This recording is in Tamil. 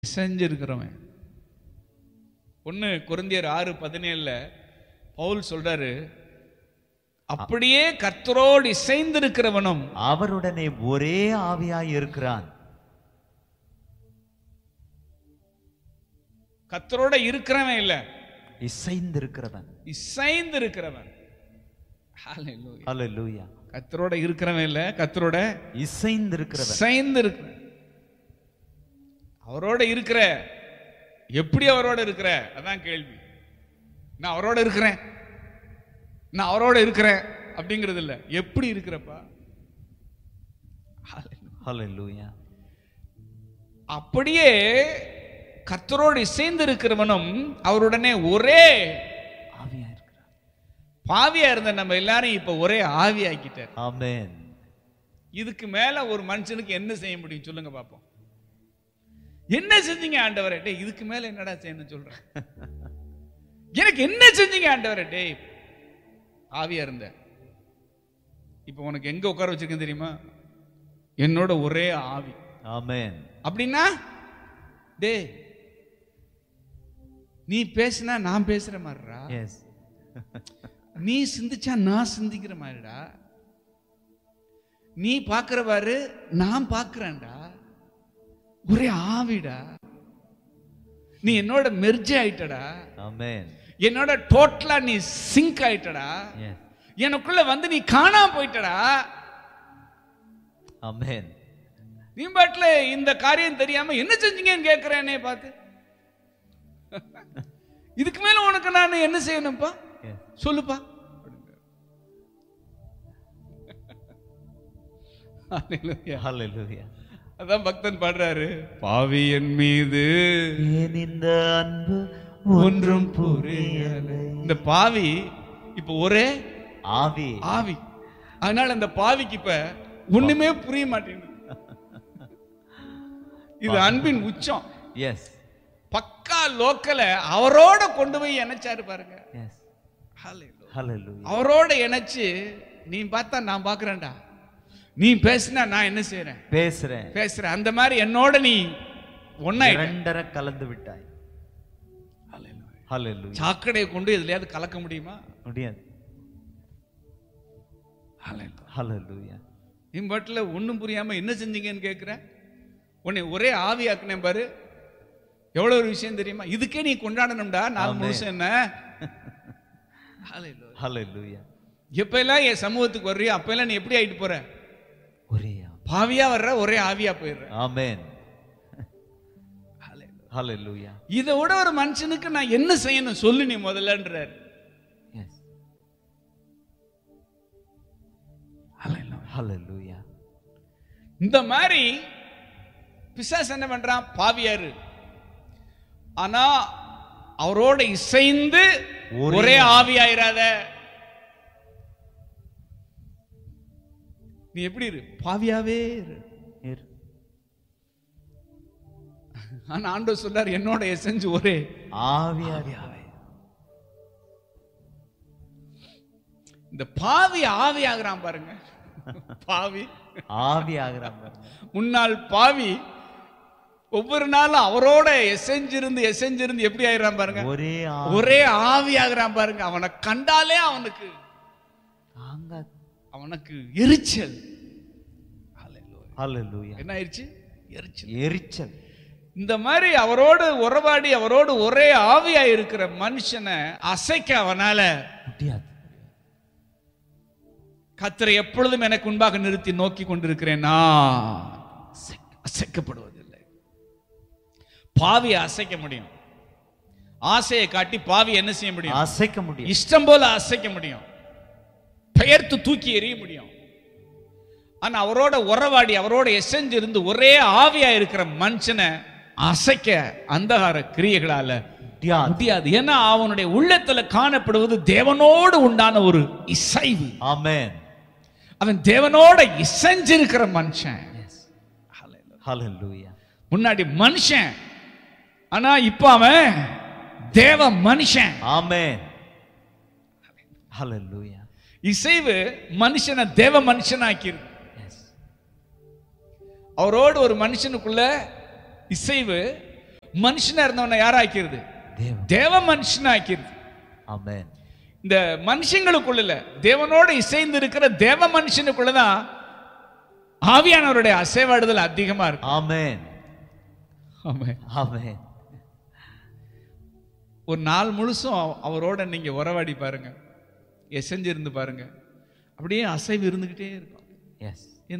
செஞ்சிருக்கிறவன் ஒன்று குருந்தியர் ஆறு பதினேழுல பவுல் சொல்றாரு அப்படியே கர்த்தரோடு இசைந்திருக்கிறவனும் அவருடனே ஒரே ஆவியாய் இருக்கிறான் கர்த்தரோட இருக்கிறவன் இல்ல இசைந்திருக்கிறவன் இசைந்து இருக்கிறவன் Hallelujah. அல்லேலூயா கர்த்தரோட இருக்கிறவன் இல்ல கர்த்தரோட இசைந்திருக்கிறவன் இசைந்து இருக்கிற அவரோட இருக்கிற எப்படி அவரோட இருக்கிற அதான் கேள்வி நான் அவரோட இருக்கிறேன் நான் அவரோட இருக்கிறேன் அப்படிங்கிறது இல்ல எப்படி இருக்கிறப்பா Hallelujah. அல்லேலூயா அப்படியே கர்த்தரோடு இசைந்து இருக்கிறவனும் அவருடனே ஒரே ஆவியாய் இருக்கிறான் பாவியா இருந்த நம்ம எல்லாரும் இப்ப ஒரே ஆவியாக்கிட்டார் ஆமென் இதுக்கு மேல ஒரு மனுஷனுக்கு என்ன செய்ய முடியும் சொல்லுங்க பாப்போம் என்ன செஞ்சீங்க ஆண்டவரே டேய் இதுக்கு மேல என்னடா செய்யணும் சொல்றேன் எனக்கு என்ன செஞ்சீங்க ஆண்டவரே டேய் ஆவியா இருந்த இப்போ உனக்கு எங்க உட்கார வச்சிருக்கேன் தெரியுமா என்னோட ஒரே ஆவி ஆமென் அப்படின்னா டேய் நீ பேசினா நான் பேசுற மாதிரிடா எஸ் நீ சிந்திச்சா நான் சிந்திக்கிற மாதிரிடா நீ பார்க்கிறவாரு நான் பார்க்கிறேன்டா ஒரே ஆவிடா நீ என்னோட மெர்ஜ் ஆயிட்டடா ஆமென் என்னோட டோட்டலா நீ சிங்க் ஆயிட்டடா எஸ் எனக்குள்ள வந்து நீ காணாம போயிட்டடா ஆமென் நீ பாட்டுல இந்த காரியம் தெரியாம என்ன செஞ்சீங்கன்னு கேட்கிறேனே பார்த்து இதுக்கு மேல உனக்கு நான் என்ன செய்யணும்ப்பா எஸ் சொல்லுப்பா Hallelujah. ஹalleluya அதான் பக்தன் பாடுறாரு பாவி என் மீது ஏன் இந்த அன்பு ஒன்றும் புரியல இந்த பாவி இப்ப ஒரே ஆவி ஆவி அதனால அந்த பாவிக்கு இப்ப ஒண்ணுமே புரிய மாட்டேங்குது இது அன்பின் உச்சம் எஸ் பக்கா லோக்கல அவரோட கொண்டு போய் இணைச்சாரு பாருங்க எஸ் Hallelujah. ஹalleluya அவரோட இணைச்சு நீ பார்த்தா நான் பார்க்கறேன்டா நீ பேசினா நான் என்ன செய்யறேன் பேசுறேன் பேசுறேன் அந்த மாதிரி என்னோட நீ ஒன்னாயிட்ட இரண்டரை கலந்து விட்டாய் ஹalleluya சாக்கடையை கொண்டு எதுலயாவது கலக்க முடியுமா முடியாது ஹalleluya நீ பாட்டில் ஒன்றும் புரியாம என்ன செஞ்சீங்கன்னு கேட்குற உன்னை ஒரே ஆவியாக்குனேன் பாரு எவ்வளவு ஒரு விஷயம் தெரியுமா இதுக்கே நீ கொண்டாடணும்டா நாலு ஆமென். முழுசம் என்ன Hallelujah. ஹalleluya எப்ப எல்லாம் என் சமூகத்துக்கு வர்றியோ அப்ப எல்லாம் நீ எப்படி ஆயிட்டு போற ஒரே ஆவி. பாவியா வர்ற ஒரே ஆவியா போயிடுற ஆமென் ஹalleluya இதை விட ஒரு மனுஷனுக்கு நான் என்ன செய்யணும் சொல்லு நீ முதல்லன்றார் எஸ் ஹalleluya இந்த மாதிரி பிசாசு என்ன பண்றான் பாவியாரு ஆனா அவரோட இசைந்து ஒரே ஒரே ஆவியாயிராத நீ எப்படி இரு பாவியாவே இரு இரு. ஆனா ஆண்டவர் சொல்லார் என்னோட எசைஞ்சு ஒரே ஆவியா இந்த பாவி ஆவி ஆகுறான் பாருங்க பாவி ஆவி ஆகிறான் பாருங்க முன்னாள் பாவி ஒவ்வொரு நாளும் அவரோட எசைஞ்சிருந்து எசைஞ்சிருந்து எப்படி ஆயிடுறான் பாருங்க ஒரே ஆவி ஒரே ஆவி ஆகுறான் பாருங்க அவனை கண்டாலே அவனுக்கு தாங்காது அவனுக்கு எரிச்சல் Hallelujah. ஹalleluya என்ன ஆயிடுச்சு எரிச்சல் எரிச்சல் இந்த மாதிரி அவரோடு உறவாடி அவரோடு ஒரே ஆவியா இருக்கிற மனுஷனை அசைக்க அவனால முடியாது கத்தரை எப்பொழுதும் எனக்கு முன்பாக நிறுத்தி நோக்கி கொண்டிருக்கிறேன் நான் அசைக்க- அசைக்கப்படுவதில்லை பாவியை அசைக்க முடியும் ஆசையை காட்டி பாவி என்ன செய்ய முடியும் அசைக்க முடியும் இஷ்டம் போல அசைக்க முடியும் பெயர்த்து தூக்கி எறிய முடியும் ஆனா அவரோட உறவாடி அவரோட எசைஞ்சு இருந்து ஒரே ஆவியா இருக்கிற மனுஷனை அசைக்க அந்தகார கிரியைகளால முடியாது முடியாது ஏன்னா அவனுடைய உள்ளத்துல காணப்படுவது தேவனோடு உண்டான ஒரு இசைவு ஆமென் அவன் தேவனோட இசைஞ்சிருக்கிற மனுஷன் ஹalleluya முன்னாடி மனுஷன் ஆனா இப்ப அவன் தேவ மனுஷன் ஆமென் ஹalleluya இசைவு மனுஷனை தேவ மனுஷனாக்கிருக்கு எஸ் அவரோடு ஒரு மனுஷனுக்குள்ள இசைவு மனுஷனா இருந்தவனை யாராக்கிறது தேவன் தேவ மனுஷனாக்கிறது ஆமென் இந்த மனுஷங்களுக்குள்ள தேவனோட இசைந்து இருக்கிற தேவ மனுஷனுக்குள்ளதான் ஆவியானவருடைய அசைவாடுதல் அதிகமா இருக்கும் ஆமென் ஆமென். ஆமென் ஒரு நாள் முழுசும் அவ- அவரோட நீங்க உறவாடி பாருங்க எசைஞ்சு இருந்து பாருங்க அப்படியே அசைவு இருந்துகிட்டே இருக்கும் எஸ்